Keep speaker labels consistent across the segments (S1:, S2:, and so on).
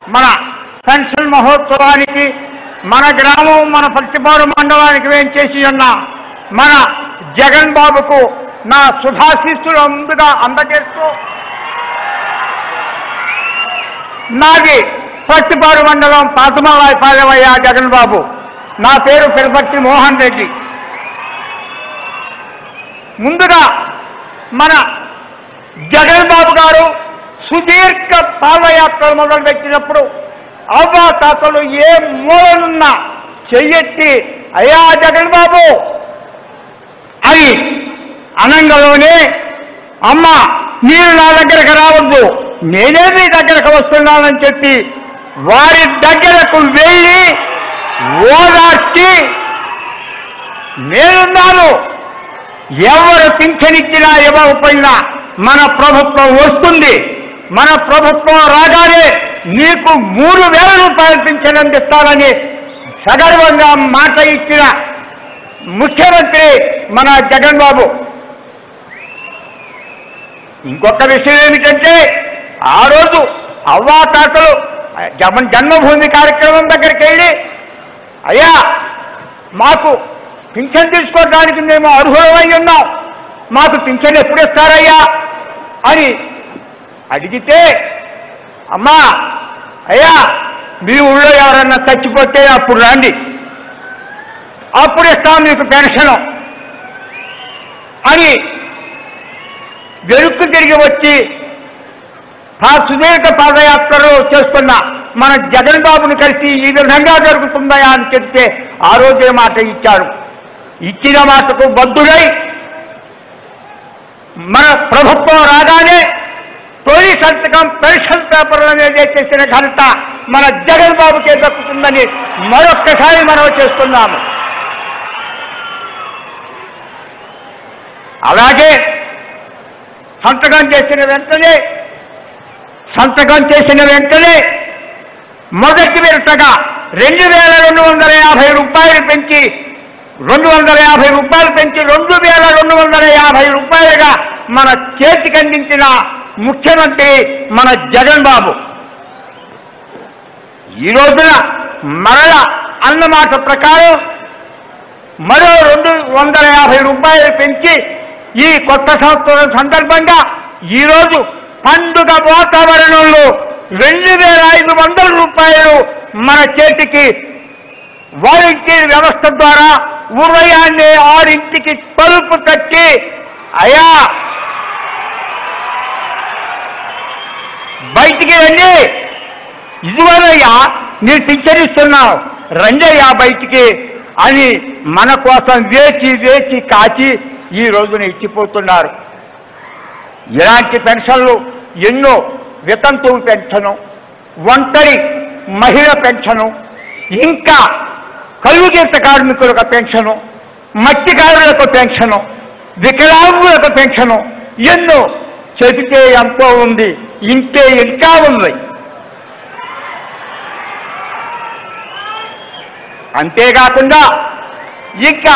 S1: మన పెన్షన్ మహోత్సవానికి మన గ్రామం మన పచ్చిపాడు మండలానికి వేంచేసి ఉన్న మన జగన్ బాబుకు నా శుభాశీస్సులు ముందుగా అందజేస్తూ నాది పచ్చిపాడు మండలం పాతమలాయపాలెమయ్య జగన్ బాబు నా పేరు పెరుపర్తి మోహన్ రెడ్డి ముందుగా మన జగన్ బాబు గారు సుదీర్ఘ పాదయాత్ర మొదలుపెట్టినప్పుడు అవ్వా తాతలు ఏ మూలనున్నా చెయ్యెత్తి అయ్యా జగన్ బాబు అని అనంగలోనే అమ్మ మీరు నా దగ్గరకు రావద్దు నేనే మీ దగ్గరకు వస్తున్నానని చెప్పి వారి దగ్గరకు వెళ్ళి ఓదార్చి నేనున్నాను ఎవరు పింఛనిచ్చినా ఇవ్వకపోయినా మన ప్రభుత్వం వస్తుంది మన ప్రభుత్వం రాగానే నీకు మూడు వేల రూపాయలు పింఛన్ అందిస్తానని సగర్వంగా మాట ఇచ్చిన ముఖ్యమంత్రి మన జగన్ బాబు ఇంకొక విషయం ఏమిటంటే ఆ రోజు అవ్వా తాతలు జగన్ జన్మభూమి కార్యక్రమం దగ్గరికి వెళ్ళి అయ్యా మాకు పింఛన్ తీసుకోవడానికి మేము అర్హులమై ఉన్నాం మాకు పింఛన్ ఎప్పుడు ఇస్తారయ్యా అని అడిగితే అమ్మా అయ్యా మీ ఊళ్ళో ఎవరన్నా చచ్చిపోతే అప్పుడు రండి అప్పుడు ఇస్తాం మీకు పెన్షన్ అని వెనుక్కు తిరిగి వచ్చి ఆ సుదీర్ఘ పాదయాత్రలో చేస్తున్న మన జగన్ బాబుని కలిసి ఈ విధంగా జరుగుతుందా అని చెప్తే ఆ రోజే మాట ఇచ్చారు ఇచ్చిన మాటకు బద్దుడై మన ప్రభుత్వం రాగానే తొలి సంతకం పెన్షన్ పేపర్ల మీద చేసిన ఘనత మన జగన్ బాబుకే దక్కుతుందని మరొక్కసారి మనం చేస్తున్నాము అలాగే సంతకం చేసిన వెంటనే సంతకం చేసిన వెంటనే మొదటి విడతగా రెండు వేల రెండు వందల యాభై రూపాయలు పెంచి రెండు వందల యాభై రూపాయలు పెంచి రెండు వేల రెండు వందల యాభై రూపాయలుగా మన చేతికి అందించిన ముఖ్యమంత్రి మన జగన్ బాబు ఈ రోజున మరల అన్నమాట ప్రకారం మరో రెండు వందల యాభై రూపాయలు పెంచి ఈ కొత్త సంవత్సరం సందర్భంగా ఈరోజు పండుగ వాతావరణంలో రెండు వేల ఐదు వందల రూపాయలు మన చేతికి వాలంటీర్ వ్యవస్థ ద్వారా ఉదయాన్నే ఆరింటికి తలుపు కట్టి అయా బయటికి రండి ఇదివరయ్యా మీరు పింఛనిస్తున్నావు రండయ్యా బయటికి అని మన కోసం వేచి వేచి కాచి ఈ రోజున ఇచ్చిపోతున్నారు ఇలాంటి పెన్షన్లు ఎన్నో వితంతువు పెన్షను ఒంటరి మహిళ పెన్షను ఇంకా కలుగుగీత కార్మికులకు పెన్షను మత్స్యకారులకు పెన్షను వికలాంగులకు పెన్షను ఎన్నో చెబితే ఎంతో ఉంది ఇంతే ఇంకా ఉంది అంతేకాకుండా ఇంకా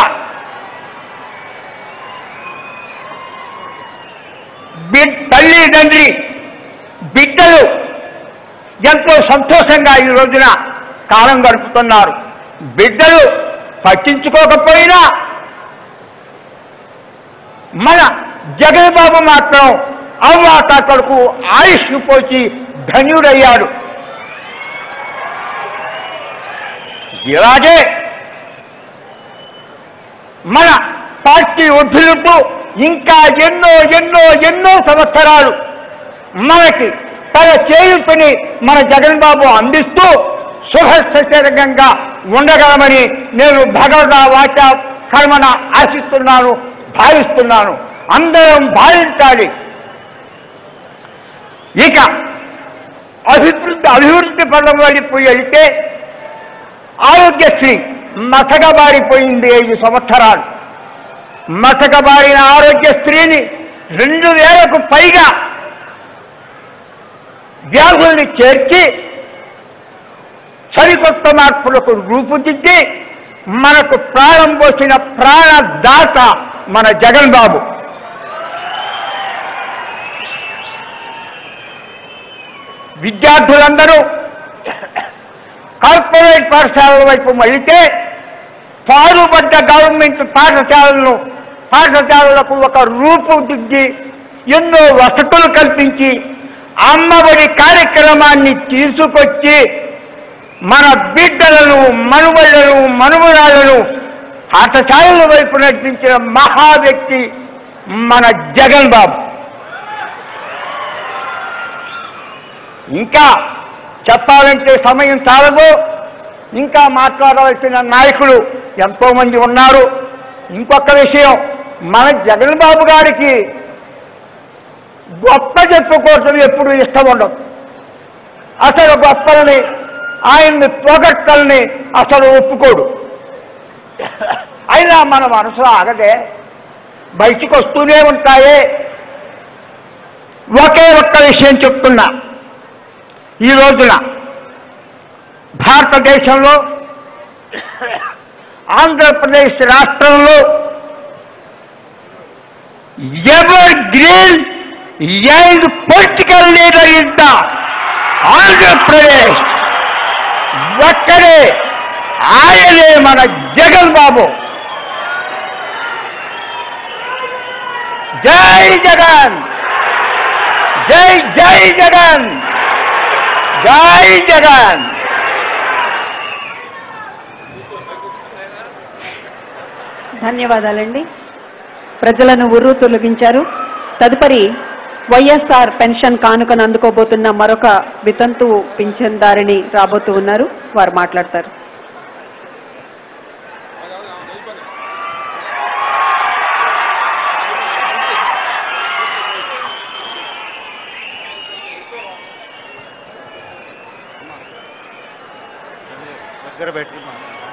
S1: బి- తల్లి తండ్రి బిడ్డలు ఎంతో సంతోషంగా ఈ రోజున కాలం గడుపుతున్నారు బిడ్డలు పట్టించుకోకపోయినా మన జగన్ బాబు మాత్రం అవ్వాత కొడుకు ఆయుష్ పోచి ధన్యుడయ్యాడు ఇలాగే మన పార్టీ ఉద్ధరింపు ఇంకా ఎన్నో ఎన్నో ఎన్నో సంవత్సరాలు మనకి తన చేయుతని మన జగన్ బాబు అందిస్తూ శుభశరంగా ఉండగలమని నేను భగవద వాచ కర్మన ఆశిస్తున్నాను భావిస్తున్నాను అందరం భావించాలి ఇక అభివృద్ధి అభివృద్ధి పదం వెళ్ళిపోయి వెళ్తే ఆరోగ్యశ్రీ మసకబారిపోయింది ఐదు సంవత్సరాలు మసకబారిన ఆరోగ్యశ్రీని రెండు వేలకు పైగా వ్యాధుల్ని చేర్చి సరికొత్త మార్పులకు రూపుదిద్ది మనకు ప్రాణం పోసిన ప్రాణదాత మన జగన్ బాబు విద్యార్థులందరూ కార్పొరేట్ పాఠశాలల వైపు మళ్ళితే పాడుపడ్డ గవర్నమెంట్ పాఠశాలలను పాఠశాలలకు ఒక రూపుదిద్ది ఎన్నో వసతులు కల్పించి అమ్మఒడి కార్యక్రమాన్ని తీసుకొచ్చి మన బిడ్డలను మనుమళ్లను మనుమరాలను పాఠశాలల వైపు నడిపించిన మహా వ్యక్తి మన జగన్ బాబు ఇంకా చెప్పాలంటే సమయం చాలదు ఇంకా మాట్లాడవలసిన నాయకులు ఎంతో మంది ఉన్నారు ఇంకొక విషయం మన జగన్ బాబు గారికి గొప్ప చెప్పుకోవటం ఎప్పుడు ఇష్టం ఉండదు అసలు గొప్పల్ని ఆయన్ని పొగట్టల్ని అసలు ఒప్పుకోడు అయినా మన మనసు ఆగదే బయటికి వస్తూనే ఉంటాయే ఒకే ఒక్క విషయం చెప్తున్నా ఈ రోజున భారతదేశంలో ఆంధ్రప్రదేశ్ రాష్ట్రంలో evergreen young political leader in the Andhra Pradesh ఒక్కడే ఆయనే మన జగన్ బాబు జై జగన్ జై జై జగన్ జై జగన్
S2: ధన్యవాదాలండి ప్రజలను ఉర్రు తొలగించారు తదుపరి వైఎస్ఆర్ పెన్షన్ కానుకను అందుకోబోతున్న మరొక వితంతు పింఛన్దారిని రాబోతూ ఉన్నారు వారు మాట్లాడతారు
S3: దగ్గర పెట్టుకున్నాను